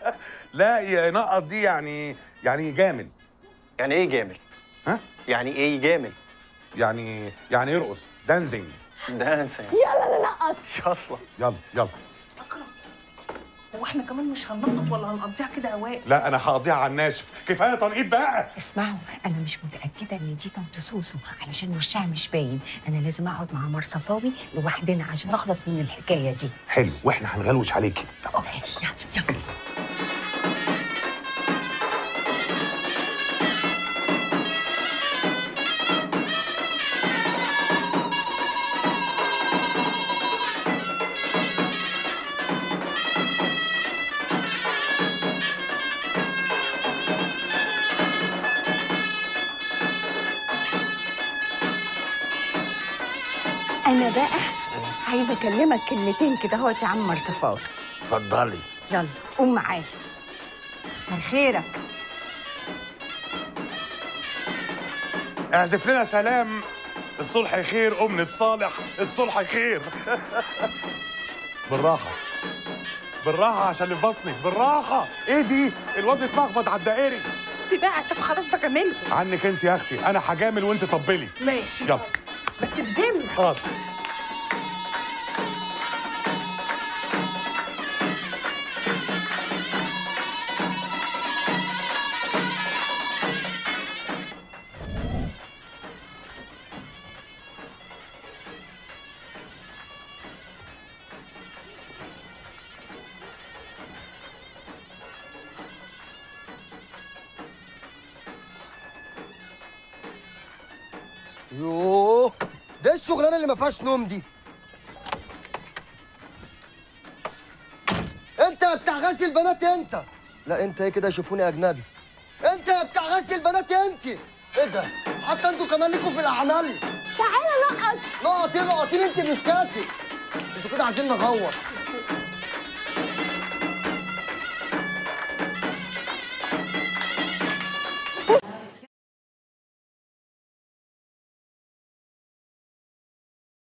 لا ينقط دي يعني يعني جامل يعني ايه جامل ها يعني ايه جامل يعني يعني يرقص دانزينج دانسينج يلا ننقط يلا يلا يلا اكرم هو احنا كمان مش هننقط ولا هنقضيها كده هواء لا انا هقضيها على الناشف كفايه تنقيط بقى اسمعوا انا مش متاكده ان دي طنط سوسو علشان وشها مش باين انا لازم اقعد مع مرصفاوي لوحدنا عشان اخلص من الحكايه دي حلو واحنا هنغلوش عليكي اوكي يلا يلا انا بقى عايزه اكلمك كلمتين كده اهوت يا عم مرصفاوي اتفضلي يلا قوم معايا كتر خيرك اعزف لنا سلام الصلح خير أمنة صالح الصلح خير بالراحة بالراحة عشان اللي في بطنك بالراحة ايه دي الواد اتلخبط على الدائري دي بقى طب خلاص بجامله عنك انت يا اختي انا هجامل وانت طبلي ماشي يلا بس بذمه حاضر يوه ده الشغلانه اللي ما فيهاش نوم دي انت يا بتاع غسل البنات انت لا انت ايه كده يشوفوني اجنبي انت يا بتاع غسل البنات انت ايه ده حتى انتوا كمان ليكوا في الاعمال تعالى نقط نقط ايه نقطين انت مسكاتي انتوا كده عايزين نغور